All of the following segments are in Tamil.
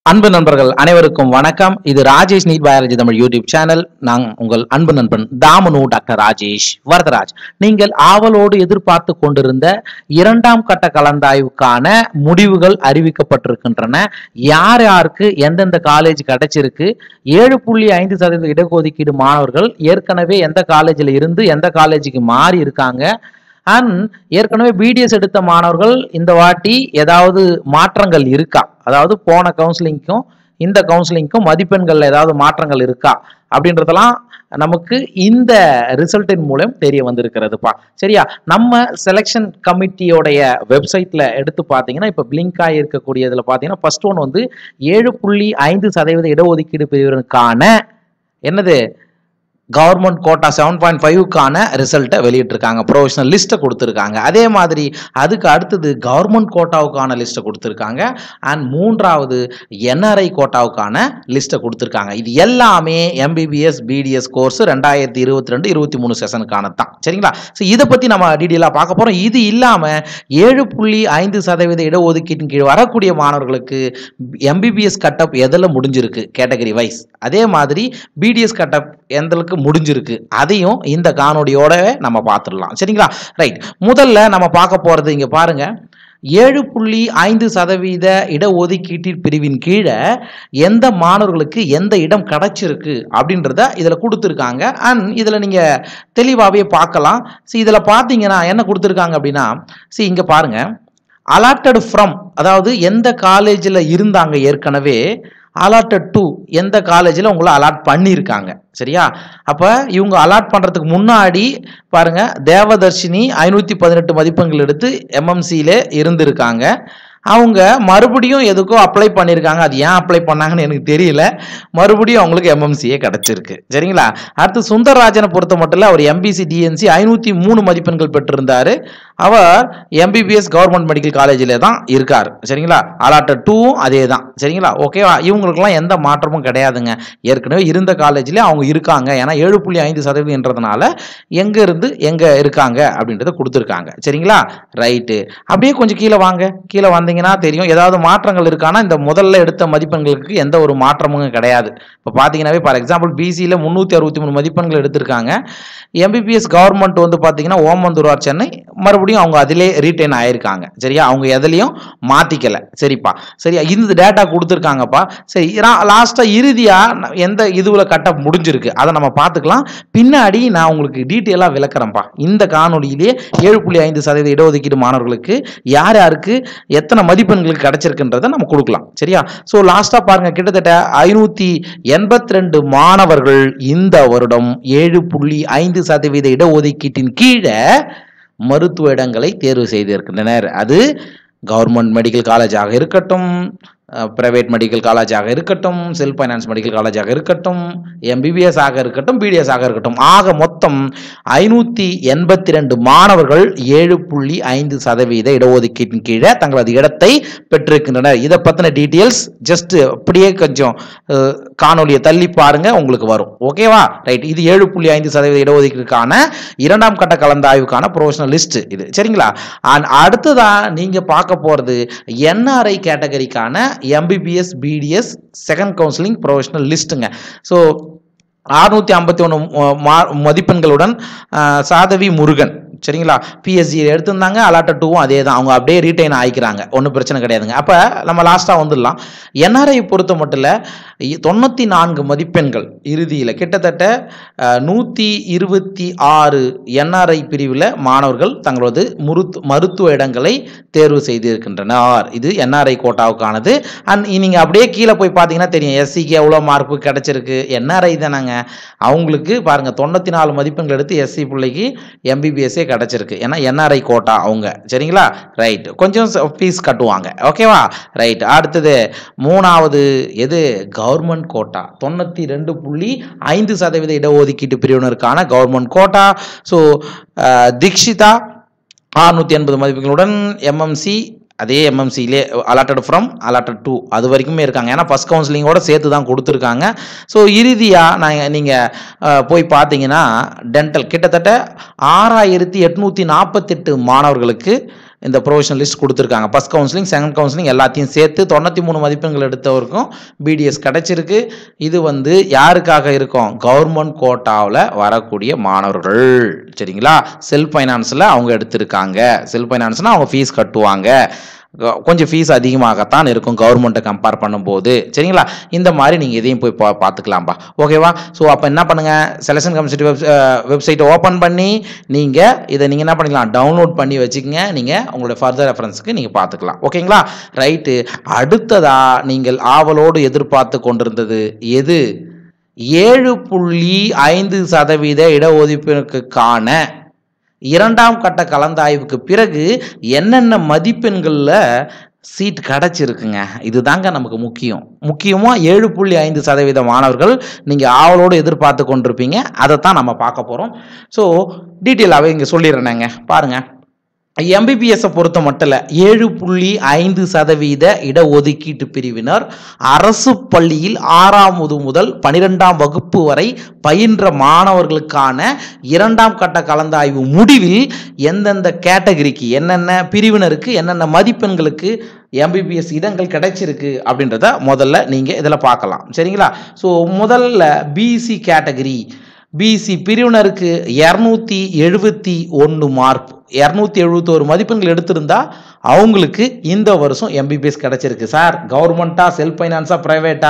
அன்பு நண்பர்கள் அனைவருக்கும் வணக்கம் இது Rajesh NEET biology Tamil YouTube channel நான் உங்கள் அன்பு நண்பன் தாமனு டாக்டர் ராஜேஷ் வரதராஜ் நீங்கள் ஆவலோடு எதிர்பார்த்து கொண்டிருந்த இரண்டாம் கட்ட கலந்தாய்வுக்கான முடிவுகள் அறிவிக்கப்பட்டிருக்கின்றன யார் யாருக்கு எந்தெந்த காலேஜ் கிடைச்சிருக்கு ஏழு புள்ளி ஐந்து சதவீத இடஒதுக்கீடு மாணவர்கள் ஏற்கனவே எந்த காலேஜில் இருந்து எந்த காலேஜுக்கு மாறி இருக்காங்க அண்ட் ஏற்கனவே பிடிஎஸ் எடுத்த மாணவர்கள் இந்த வாட்டி ஏதாவது மாற்றங்கள் இருக்கா அதாவது போன கவுன்சிலிங்க்கும் இந்த கவுன்சிலிங்க்கும் மதிப்பெண்கள்ல ஏதாவது மாற்றங்கள் இருக்கா அப்படின்றதெல்லாம் நமக்கு இந்த ரிசல்ட்டின் மூலம் தெரிய வந்திருக்கிறதுப்பா சரியா நம்ம செலெக்ஷன் கமிட்டியோடைய வெப்சைட்ல எடுத்து பார்த்தீங்கன்னா இப்போ பிளிங்க் ஆகி இருக்கக்கூடியதுல பார்த்தீங்கன்னா ஃபர்ஸ்ட் ஒன் வந்து ஏழு புள்ளி ஐந்து சதவீத இடஒதுக்கீடு பிரிவினருக்கான என்னது கவர்மெண்ட் கோட்டா செவன் பாயிண்ட் ஃபைவ்க்கான ரிசல்ட்டை வெளியிட்டிருக்காங்க ப்ரொஃபஷனல் லிஸ்ட்டை கொடுத்துருக்காங்க அதே மாதிரி அதுக்கு அடுத்தது கவர்மெண்ட் கோட்டாவுக்கான லிஸ்ட்டை கொடுத்துருக்காங்க அண்ட் மூன்றாவது என்ஆர்ஐ கோட்டாவுக்கான லிஸ்ட்டை கொடுத்துருக்காங்க இது எல்லாமே எம்பிபிஎஸ் பிடிஎஸ் கோர்ஸ் ரெண்டாயிரத்தி இருபத்தி ரெண்டு இருபத்தி மூணு செஷனுக்கான தான் சரிங்களா ஸோ இதை பற்றி நம்ம டீட்டெயிலாக பார்க்க போகிறோம் இது இல்லாமல் ஏழு புள்ளி ஐந்து சதவீத இடஒதுக்கீட்டின் கீழ் வரக்கூடிய மாணவர்களுக்கு எம்பிபிஎஸ் கட்டப் எதில் முடிஞ்சிருக்கு கேட்டகரி வைஸ் அதே மாதிரி பிடிஎஸ் கட்டப் எந்தளவுக்கு முடிஞ்சிருக்கு அதையும் இந்த காணொலியோடவே நம்ம பார்த்துடலாம் சரிங்களா ரைட் முதல்ல நம்ம பார்க்க போகிறது இங்கே பாருங்க ஏழு புள்ளி ஐந்து சதவீத இடஒதுக்கீட்டின் பிரிவின் கீழே எந்த மாணவர்களுக்கு எந்த இடம் கிடைச்சிருக்கு அப்படின்றத இதில் கொடுத்துருக்காங்க அண்ட் இதில் நீங்கள் தெளிவாகவே பார்க்கலாம் ஸோ இதில் பார்த்தீங்கன்னா என்ன கொடுத்துருக்காங்க அப்படின்னா சி இங்கே பாருங்க அலாட்டட் ஃப்ரம் அதாவது எந்த காலேஜில் இருந்தாங்க ஏற்கனவே அலாட்டட் டு எந்த காலேஜில் உங்களை அலாட் பண்ணியிருக்காங்க சரியா அப்போ இவங்க அலாட் பண்ணுறதுக்கு முன்னாடி பாருங்க தேவதர்ஷினி ஐநூற்றி பதினெட்டு மதிப்பெண்கள் எடுத்து எம்எம்சியிலே இருந்திருக்காங்க அவங்க மறுபடியும் எதுக்கோ அப்ளை பண்ணியிருக்காங்க அது ஏன் அப்ளை பண்ணாங்கன்னு எனக்கு தெரியல மறுபடியும் அவங்களுக்கு எம்எம்சியே கிடச்சிருக்கு சரிங்களா அடுத்து சுந்தரராஜனை பொறுத்த மட்டும் இல்லை அவர் எம்பிசி டிஎன்சி ஐநூற்றி மூணு மதிப்பெண்கள் பெற்றிருந்தார் அவர் எம்பிபிஎஸ் கவர்மெண்ட் மெடிக்கல் காலேஜில் தான் இருக்கார் சரிங்களா அலாட்டட் டூவும் அதே தான் சரிங்களா ஓகேவா இவங்களுக்கெல்லாம் எந்த மாற்றமும் கிடையாதுங்க ஏற்கனவே இருந்த காலேஜில் அவங்க இருக்காங்க ஏன்னா ஏழு புள்ளி ஐந்து சதவீதன்றதுனால எங்கே இருந்து எங்கே இருக்காங்க அப்படின்றத கொடுத்துருக்காங்க சரிங்களா ரைட்டு அப்படியே கொஞ்சம் கீழே வாங்க கீழே வந்தீங்கன்னா தெரியும் ஏதாவது மாற்றங்கள் இருக்கானா இந்த முதல்ல எடுத்த மதிப்பெண்களுக்கு எந்த ஒரு மாற்றமும் கிடையாது இப்போ பார்த்தீங்கன்னாவே ஃபார் எக்ஸாம்பிள் பிசியில் முந்நூற்றி அறுபத்தி மூணு மதிப்பெண்கள் எடுத்திருக்காங்க எம்பிபிஎஸ் கவர்மெண்ட் வந்து பார்த்தீங்கன்னா ஓமந்தூரார் சென்னை மறுபடியும் அவங்க அதிலே ரீட்டைன் ஆயிருக்காங்க சரியா அவங்க எதுலேயும் மாற்றிக்கல சரிப்பா சரியா இந்த டேட்டா கொடுத்துருக்காங்கப்பா சரி லாஸ்ட்டாக இறுதியாக எந்த இதுவில் கட்ட முடிஞ்சிருக்கு அதை நம்ம பார்த்துக்கலாம் பின்னாடி நான் உங்களுக்கு டீட்டெயிலாக விளக்குறேன்ப்பா இந்த காணொலியிலே ஏழு புள்ளி ஐந்து சதவீத இடஒதுக்கீடு மாணவர்களுக்கு யார் யாருக்கு எத்தனை மதிப்பெண்களுக்கு கிடைச்சிருக்குன்றதை நம்ம கொடுக்கலாம் சரியா ஸோ லாஸ்ட்டாக பாருங்க கிட்டத்தட்ட ஐநூற்றி எண்பத்தி ரெண்டு மாணவர்கள் இந்த வருடம் ஏழு புள்ளி ஐந்து சதவீத இடஒதுக்கீட்டின் கீழே மருத்துவ இடங்களை தேர்வு செய்திருக்கின்றனர் அது கவர்மெண்ட் மெடிக்கல் காலேஜாக இருக்கட்டும் ப்ரைவேட் மெடிக்கல் காலேஜாக இருக்கட்டும் செல்ஃப் ஃபைனான்ஸ் மெடிக்கல் காலேஜாக இருக்கட்டும் எம்பிபிஎஸ் ஆக இருக்கட்டும் பிடிஎஸ் ஆக இருக்கட்டும் ஆக மொத்தம் ஐநூற்றி எண்பத்தி ரெண்டு மாணவர்கள் ஏழு புள்ளி ஐந்து சதவீத இடஒதுக்கீட்டின் கீழே தங்களது இடத்தை பெற்றிருக்கின்றனர் இதை பற்றின டீட்டெயில்ஸ் ஜஸ்ட் அப்படியே கொஞ்சம் அஹ், காணொலியை தள்ளி பாருங்க உங்களுக்கு வரும் ஓகேவா ரைட் இது ஏழு புள்ளி ஐந்து சதவீத இடஒதுக்கீடுக்கான இரண்டாம் கட்ட கலந்தாய்வுக்கான ப்ரொஃபஷனல் லிஸ்ட் இது சரிங்களா அண்ட் அடுத்ததா நீங்க பார்க்க போறது என்ஆர்ஐ கேட்டகரிக்கான MBBS BDS second counselling professional லிஸ்ட்டுங்க ஸோ அறுநூத்தி ஐம்பத்தி ஒன்று மதிப்பெண்களுடன் அஹ், சாதவி முருகன் சரிங்களா பிஎஸ்சி எடுத்திருந்தாங்க அலாட்ட டூவும் அதே தான் அவங்க அப்படியே ரீட்டைன் ஆகிக்கிறாங்க ஒன்றும் பிரச்சனை கிடையாதுங்க அப்போ நம்ம லாஸ்ட்டாக வந்துடலாம் என்ஆர்ஐ பொறுத்த மட்டும் இல்லை தொண்ணூற்றி நான்கு மதிப்பெண்கள் இறுதியில் கிட்டத்தட்ட நூற்றி இருபத்தி ஆறு என்ஆர்ஐ பிரிவில் மாணவர்கள் தங்களது முருத்து மருத்துவ இடங்களை தேர்வு செய்திருக்கின்றனர் இது என்ஆர்ஐ கோட்டாவுக்கானது அண்ட் நீங்கள் அப்படியே கீழே போய் பார்த்தீங்கன்னா தெரியும் எஸ்சிக்கு எவ்வளோ மார்க்கு கிடைச்சிருக்கு என்ஆர்ஐ தானேங்க அவங்களுக்கு பாருங்கள் தொண்ணூற்றி நாலு மதிப்பெண்கள் எடுத்து எஸ்சி பிள்ளைக்கு எம்பிபிஎஸ்ஸே கிடைச்சிருக்கு ஏன்னா என்ஆர்ஐ கோட்டா அவங்க சரிங்களா ரைட் கொஞ்சம் ஃபீஸ் கட்டுவாங்க ஓகேவா ரைட் அடுத்தது மூணாவது எது கவர்மெண்ட் கோட்டா தொண்ணூற்றி ரெண்டு புள்ளி ஐந்து சதவீத இடஒதுக்கீட்டு பிரிவினருக்கான கவர்மெண்ட் கோட்டா ஸோ தீக்ஷிதா அறுநூற்றி எண்பது மதிப்பெண்களுடன் எம்எம்சி அதே எம்எம்சிலே அலாட்டட் ஃப்ரம் அலாட்டட் டூ அது வரைக்குமே இருக்காங்க ஏன்னா ஃபஸ்ட் கவுன்சிலிங்கோட சேர்த்து தான் கொடுத்துருக்காங்க ஸோ இறுதியாக நான் நீங்கள் போய் பார்த்தீங்கன்னா டென்டல் கிட்டத்தட்ட ஆறாயிரத்தி எட்நூற்றி நாற்பத்தெட்டு மாணவர்களுக்கு இந்த ப்ரொவிஷனல் லிஸ்ட் கொடுத்துருக்காங்க ஃபஸ்ட் கவுன்சிலிங் செகண்ட் கவுன்சிலிங் எல்லாத்தையும் சேர்த்து தொண்ணூற்றி மூணு மதிப்பெண்கள் எடுத்தவருக்கும் பிடிஎஸ் கிடைச்சிருக்கு இது வந்து யாருக்காக இருக்கும் கவர்மெண்ட் கோட்டாவில் வரக்கூடிய மாணவர்கள் சரிங்களா செல்ஃப் ஃபைனான்ஸில் அவங்க எடுத்திருக்காங்க செல்ஃப் ஃபைனான்ஸ்னால் அவங்க ஃபீஸ் கட்டுவாங்க கொ- கொஞ்சம் ஃபீஸ் அதிகமாகத்தான் இருக்கும் கவர்மெண்ட்டை கம்பேர் பண்ணும்போது சரிங்களா இந்த மாதிரி நீங்கள் இதையும் போய் பா பார்த்துக்கலாம்ப்பா ஓகேவா ஸோ அப்போ என்ன பண்ணுங்கள் செலெக்ஷன் கமிஷன் வெப் வெப்சைட்டை ஓப்பன் பண்ணி நீங்கள் இதை நீங்கள் என்ன பண்ணிக்கலாம் டவுன்லோட் பண்ணி வச்சுக்கங்க நீங்கள் உங்களுடைய ஃபர்தர் ரெஃபரன்ஸ்க்கு நீங்கள் பார்த்துக்கலாம் ஓகேங்களா ரைட்டு அடுத்ததாக நீங்கள் ஆவலோடு எதிர்பார்த்து கொண்டிருந்தது எது ஏழு புள்ளி ஐந்து சதவீத இடஒதுக்கீடுக்கான இரண்டாம் கட்ட கலந்தாய்வுக்கு பிறகு என்னென்ன மதிப்பெண்களில் சீட் கிடச்சிருக்குங்க இதுதாங்க நமக்கு முக்கியம் முக்கியமாக ஏழு புள்ளி ஐந்து சதவீத மாணவர்கள் நீங்கள் ஆவலோடு எதிர்பார்த்து கொண்டிருப்பீங்க அதைத்தான் நம்ம பார்க்க போகிறோம் ஸோ டீட்டெயிலாகவே இங்கே சொல்லிடுறேங்க பாருங்கள் எம்பிபிஎஸ்ஸை பொறுத்த மட்டும் ஏழு புள்ளி ஐந்து சதவீத இடஒதுக்கீட்டு பிரிவினர் அரசு பள்ளியில் ஆறாவது முதல் பனிரெண்டாம் வகுப்பு வரை பயின்ற மாணவர்களுக்கான இரண்டாம் கட்ட கலந்தாய்வு முடிவில் எந்தெந்த கேட்டகரிக்கு என்னென்ன பிரிவினருக்கு என்னென்ன மதிப்பெண்களுக்கு எம்பிபிஎஸ் இடங்கள் கிடைச்சிருக்கு அப்படின்றத முதல்ல நீங்கள் இதில் பார்க்கலாம் சரிங்களா ஸோ முதல்ல பிசி கேட்டகரி பிசி பிரிவினருக்கு இரநூத்தி எழுபத்தி ஒன்று மார்க் இரநூத்தி எழுபத்தோரு மதிப்பெண்கள் எடுத்திருந்தா அவங்களுக்கு இந்த வருஷம் எம்பிபிஎஸ் கிடைச்சிருக்கு சார் கவர்மெண்ட்டா செல்ஃப் ஃபைனான்ஸா ப்ரைவேட்டா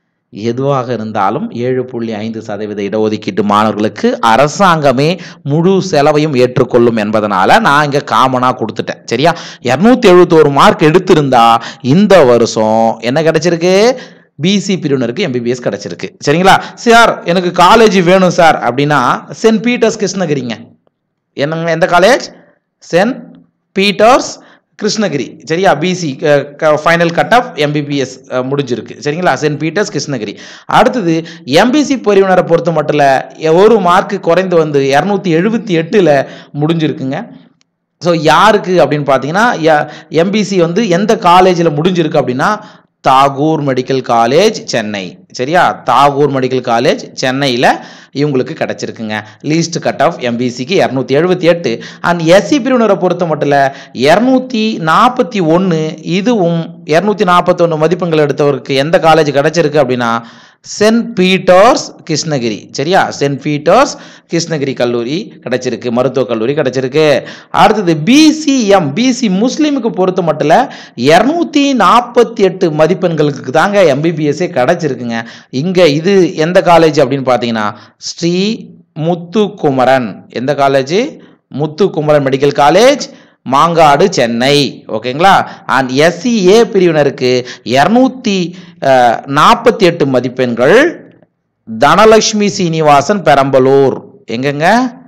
எதுவாக இருந்தாலும் ஏழு புள்ளி ஐந்து சதவீத இடஒதுக்கீட்டு மாணவர்களுக்கு அரசாங்கமே முழு செலவையும் ஏற்றுக்கொள்ளும் என்பதனால நான் இங்கே காமனாக கொடுத்துட்டேன் சரியா இரநூத்தி எழுபத்தோரு மார்க் எடுத்திருந்தா இந்த வருஷம் என்ன கிடைச்சிருக்கு பிசி பிரிவினருக்கு எம்பிபிஎஸ் கிடைச்சிருக்கு சரிங்களா சார் எனக்கு காலேஜ் வேணும் சார் அப்படின்னா சென்ட் பீட்டர்ஸ் கிருஷ்ணகிரிங்க என்னங்க எந்த காலேஜ் சென்ட் பீட்டர்ஸ் கிருஷ்ணகிரி சரியா BC final cut off MBBS முடிஞ்சிருக்கு சரிங்களா சென்ட் பீட்டர்ஸ் கிருஷ்ணகிரி அடுத்தது எம்பிசி பிரிவினரை பொறுத்த மட்டும் இல்ல, ஒரு மார்க் குறைந்து வந்து இரநூத்தி எழுபத்தி எட்டில் முடிஞ்சிருக்குங்க ஸோ யாருக்கு அப்படின்னு பார்த்தீங்கன்னா எம்பிசி வந்து எந்த காலேஜில் முடிஞ்சிருக்கு அப்படின்னா தாகூர் மெடிக்கல் காலேஜ் சென்னை சரியா தாகூர் மெடிக்கல் காலேஜ் சென்னையில் இவங்களுக்கு கிடச்சிருக்குங்க லீஸ்ட் கட் ஆஃப் எம்பிசிக்கு இரநூத்தி எழுபத்தி எட்டு அண்ட் எஸ்சி பிரிவினரை பொறுத்த மட்டும் இரநூத்தி நாற்பத்தி ஒன்று இதுவும் இரநூத்தி நாற்பத்தொன்று மதிப்பெண்கள் எடுத்தவருக்கு எந்த காலேஜ் கிடச்சிருக்கு அப்படின்னா சென்ட் பீட்டர்ஸ் கிருஷ்ணகிரி சரியா சென்ட் பீட்டர்ஸ் கிருஷ்ணகிரி கல்லூரி கிடைச்சிருக்கு மருத்துவக் கல்லூரி கிடைச்சிருக்கு அடுத்தது பிசிஎம் பிசி முஸ்லீமுக்கு பொறுத்த மட்டும் இரநூத்தி நாற்பத்தி எட்டு மதிப்பெண்களுக்கு தாங்க எம்பிபிஎஸ்ஸே கிடைச்சிருக்குங்க இங்கே இது எந்த காலேஜ் அப்படின்னு பார்த்தீங்கன்னா ஸ்ரீ முத்துக்குமரன் எந்த college Muthukumaran medical college Mangadu Chennai ஓகேங்களா அண்ட் எஸ்சிஏ பிரிவினருக்கு இரநூத்தி நாற்பத்தி எட்டு மதிப்பெண்கள் தனலட்சுமி சீனிவாசன் பெரம்பலூர் எங்கங்க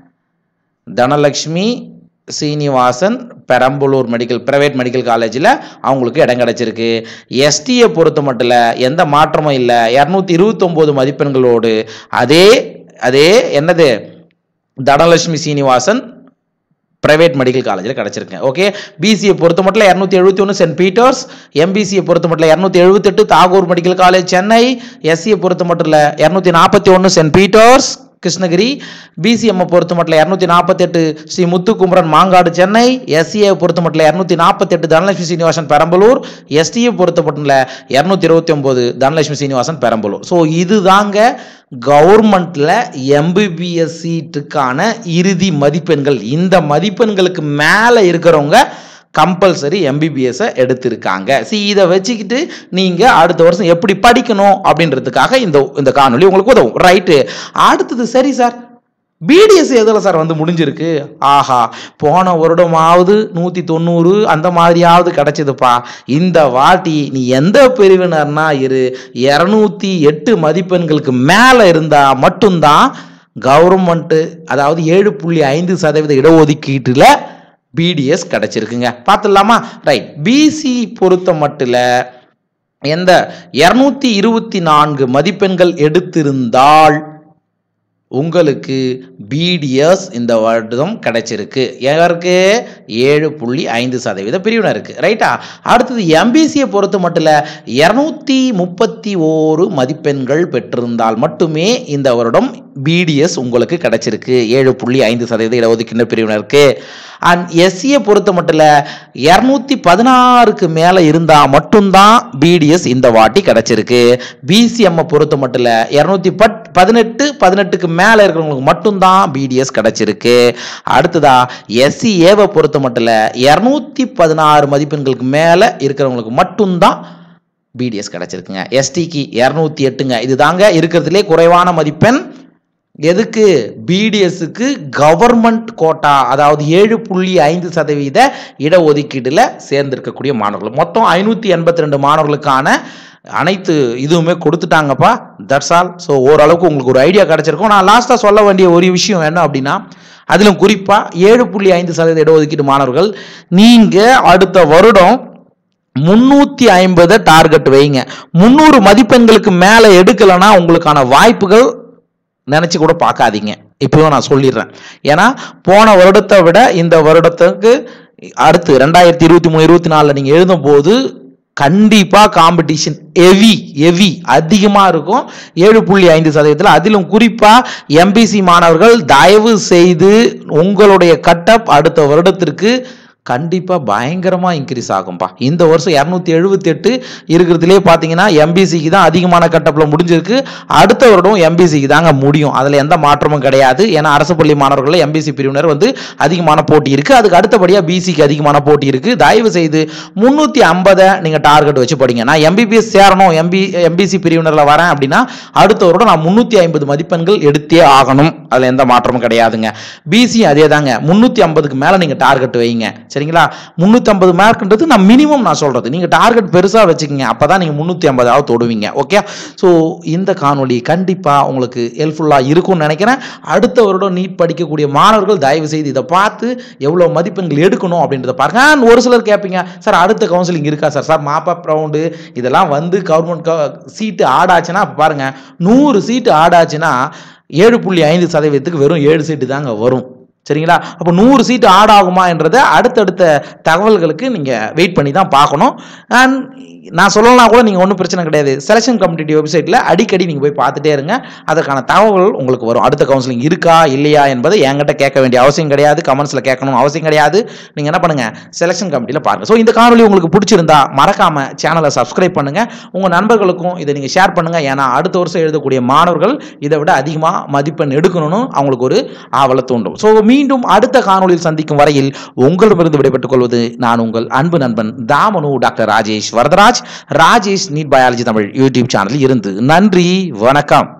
Dhanalakshmi Srinivasan Perambalur medical private medical காலேஜில் அவங்களுக்கு இடம் கிடச்சிருக்கு எஸ்டியை பொறுத்த மட்டும் எந்த மாற்றமும் இல்லை இரநூத்தி இருபத்தொம்போது மதிப்பெண்களோடு அதே அதே என்னது தனலட்சுமி சீனிவாசன் பிரைவேட் மெடிக்கல் காலேஜில் கிடச்சிருக்கேன் ஓகே பிசியை பொறுத்த மட்டும் இரநூத்தி எழுபத்தி ஒன்று சென்ட் பீட்டர்ஸ் எம்பிசியை பொறுத்த மட்டும் இரநூத்தி எழுபத்தெட்டு தாகூர் மெடிக்கல் காலேஜ் சென்னை எஸ்சியை பொறுத்த மட்டும் இரநூத்தி நாற்பத்தி ஒன்று சென்ட் பீட்டர்ஸ் கிருஷ்ணகிரி பிசிஎம்மை பொறுத்த மட்டும் இரநூத்தி நாற்பத்தெட்டு ஸ்ரீ முத்துக்குமரன் மாங்காடு சென்னை எஸ்சியை பொறுத்த மட்டும் இரநூத்தி நாற்பத்தெட்டு தனலட்சுமி சீனிவாசன் பெரம்பலூர் எஸ்டியை பொறுத்த மட்டும் இரநூத்தி இருபத்தி ஒம்பது தனலட்சுமி சீனிவாசன் பெரம்பலூர் ஸோ இதுதாங்க கவர்மெண்ட்டில் எம்பிபிஎஸ் சீட்டுக்கான இறுதி மதிப்பெண்கள் இந்த மதிப்பெண்களுக்கு மேலே இருக்கிறவங்க கம்பல்சரி எம்பிபிஎஸ்ஸை எடுத்திருக்காங்க சி இதை வச்சுக்கிட்டு நீங்கள் அடுத்த வருஷம் எப்படி படிக்கணும் அப்படின்றதுக்காக இந்த இந்த காணொளி உங்களுக்கு உதவும் ரைட்டு அடுத்தது சரி சார் பிடிஎஸ் எதில் சார் வந்து முடிஞ்சிருக்கு ஆஹா போன வருடமாவது நூற்றி தொண்ணூறு அந்த மாதிரியாவது கிடச்சிதுப்பா இந்த வாட்டி நீ எந்த பிரிவினர்னா இரு இரநூத்தி எட்டு மதிப்பெண்களுக்கு மேலே இருந்தால் மட்டும்தான் கவர்மெண்ட்டு அதாவது ஏழு புள்ளி ஐந்து சதவீத இடஒதுக்கீட்டில் பிடிஎஸ் கிடச்சிருக்குங்க பார்த்துடலாமா ரைட் பிசி பொறுத்த மட்டும் எந்த இரநூத்தி இருபத்தி நான்கு மதிப்பெண்கள் எடுத்திருந்தால் உங்களுக்கு பிடிஎஸ் இந்த வருடம் கிடைச்சிருக்கு யாருக்கு ஏழு புள்ளி ஐந்து சதவீத பிரிவினருக்கு ரைட்டா அடுத்தது எம்பிசியை பொறுத்த மட்டும் இரநூத்தி முப்பத்தி ஓரு மதிப்பெண்கள் பெற்றிருந்தால் மட்டுமே இந்த வருடம் பிடிஎஸ் உங்களுக்கு கிடைச்சிருக்கு ஏழு புள்ளி ஐந்து சதவீத இடஒதுக்கீடு பிரிவினருக்கு அண்ட் எஸ்சியை பொறுத்த மட்டும் இரநூத்தி பதினாறுக்கு மேலே இருந்தால் மட்டும்தான் பிடிஎஸ் இந்த வாட்டி கிடைச்சிருக்கு பிசிஎம்மை பொறுத்த மட்டும் இரநூத்தி பத் பதினெட்டு பதினெட்டுக்கு மேலே இருக்கிறவங்களுக்கு மட்டும்தான் பிடிஎஸ் கிடைச்சிருக்கு அடுத்ததா எஸ்சி ஏவை பொறுத்த மட்டும் இரநூத்தி பதினாறு மதிப்பெண்களுக்கு மேலே இருக்கிறவங்களுக்கு மட்டும்தான் பிடிஎஸ் கிடைச்சிருக்குங்க எஸ்டிக்கு இரநூத்தி எட்டுங்க இது தாங்க இருக்கிறதுலே குறைவான மதிப்பெண் எதுக்கு பிடிஎஸ்க்கு கவர்மெண்ட் கோட்டா அதாவது ஏழு புள்ளி ஐந்து சதவீத இடஒதுக்கீட்டில் சேர்ந்திருக்கக்கூடிய மாணவர்கள் மொத்தம் ஐநூற்றி எண்பத்தி ரெண்டு மாணவர்களுக்கான அனைத்து இதுவுமே கொடுத்துட்டாங்கப்பா தட்ஸ் ஆல் ஸோ ஓரளவுக்கு உங்களுக்கு ஒரு ஐடியா கிடச்சிருக்கும் நான் லாஸ்ட்டாக சொல்ல வேண்டிய ஒரு விஷயம் என்ன அப்படின்னா அதிலும் குறிப்பாக ஏழு புள்ளி ஐந்து சதவீத இடஒதுக்கீடு மாணவர்கள் நீங்கள் அடுத்த வருடம் முன்னூற்றி ஐம்பதை டார்கெட் வைங்க முந்நூறு மதிப்பெண்களுக்கு மேலே எடுக்கலைன்னா உங்களுக்கான வாய்ப்புகள் நினச்சி கூட பார்க்காதீங்க இப்போவும் நான் சொல்லிடுறேன் ஏன்னா போன வருடத்தை விட இந்த வருடத்துக்கு அடுத்து ரெண்டாயிரத்தி இருபத்தி மூணு இருபத்தி நாலில் நீங்கள் எழுதும்போது கண்டிப்பாக காம்படிஷன் ஹெவி ஹெவி அதிகமாக இருக்கும் ஏழு புள்ளி ஐந்து சதவீதத்தில் அதிலும் குறிப்பாக எம்பிசி மாணவர்கள் தயவு செய்து உங்களுடைய கட்டப் அடுத்த வருடத்திற்கு கண்டிப்பாக பயங்கரமாக இன்க்ரீஸ் ஆகும்பா இந்த வருஷம் இரநூத்தி எழுபத்தி எட்டு இருக்கிறதுலே பார்த்தீங்கன்னா எம்பிசிக்கு தான் அதிகமான கட்டப்பில் முடிஞ்சிருக்கு அடுத்த வருடம் எம்பிசிக்கு தாங்க முடியும் அதில் எந்த மாற்றமும் கிடையாது ஏன்னா அரசு பள்ளி மாணவர்களில் எம்பிசி பிரிவினர் வந்து அதிகமான போட்டி இருக்குது அதுக்கு அடுத்தபடியாக பிசிக்கு அதிகமான போட்டி இருக்குது தயவு செய்து முந்நூற்றி ஐம்பதை நீங்கள் டார்கெட் வச்சு படிங்க நான் எம்பிபிஎஸ் சேரணும் எம்பி எம்பிசி பிரிவினரில் வரேன் அப்படின்னா அடுத்த வருடம் நான் முந்நூற்றி ஐம்பது மதிப்பெண்கள் எடுத்தே ஆகணும் அதில் எந்த மாற்றமும் கிடையாதுங்க பிசி அதே தாங்க முந்நூற்றி ஐம்பதுக்கு மேலே நீங்கள் டார்கெட் வைங்க சரிங்களா முந்நூற்றி ஐம்பது மார்க்ன்றது நான் மினிமம் நான் சொல்கிறது நீங்கள் டார்கெட் பெருசாக வச்சுக்கோங்க அப்போ தான் நீங்கள் முந்நூற்றி ஐம்பதாவது தொடுவீங்க ஓகே ஸோ இந்த காணொளி கண்டிப்பாக உங்களுக்கு ஹெல்ப்ஃபுல்லாக இருக்கும்னு நினைக்கிறேன் அடுத்த வருடம் நீட் படிக்கக்கூடிய மாணவர்கள் தயவு செய்து இதை பார்த்து எவ்வளோ மதிப்பெண்கள் எடுக்கணும் அப்படின்றத பாருங்க And ஒரு சிலர் கேட்பீங்க சார் அடுத்த கவுன்சிலிங் இருக்கா சார் சார் மாப்பப் ரவுண்டு இதெல்லாம் வந்து கவர்மெண்ட் சீட்டு ஆடாச்சுன்னா பாருங்க நூறு சீட்டு ஆடாச்சுன்னா ஏழு புள்ளி ஐந்து சதவீதத்துக்கு வெறும் ஏழு சீட்டு தாங்க வரும் சரிங்களா அப்போ நூறு சீட்டு ஆட் ஆகுமா என்றதை அடுத்தடுத்த தகவல்களுக்கு நீங்கள் வெயிட் பண்ணி தான் பார்க்கணும் அண்ட் நான் சொல்லலாம் கூட நீங்கள் ஒன்றும் பிரச்சனை கிடையாது செலெக்ஷன் கமிட்டி வெப்சைட்டில் அடிக்கடி நீங்கள் போய் பார்த்துட்டே இருங்க அதற்கான தகவல் உங்களுக்கு வரும் அடுத்த கவுன்சிலிங் இருக்கா இல்லையா என்பதை என்கிட்ட கேட்க வேண்டிய அவசியம் கிடையாது கமெண்ட்ஸில் கேட்கணும் அவசியம் கிடையாது நீங்கள் என்ன பண்ணுங்கள் செலெக்ஷன் கமிட்டியில் பாருங்கள் ஸோ இந்த காணொலி உங்களுக்கு பிடிச்சிருந்தா மறக்காம சேனலை சப்ஸ்கிரைப் பண்ணுங்கள் உங்கள் நண்பர்களுக்கும் இதை நீங்கள் ஷேர் பண்ணுங்கள் ஏன்னா அடுத்த வருஷம் எழுதக்கூடிய மாணவர்கள் இதை விட அதிகமாக மதிப்பெண் எடுக்கணும்னு அவங்களுக்கு ஒரு ஆவலை தூண்டும் ஸோ மீண்டும் அடுத்த காணொலியில் சந்திக்கும் வரையில் உங்களிடமிருந்து விடைபெற்றுக் கொள்வது நான் உங்கள் அன்பு நண்பன் தாமனு doctor Rajesh Varadaraj Rajesh NEET biology Tamil YouTube சேனலில் இருந்து நன்றி வணக்கம்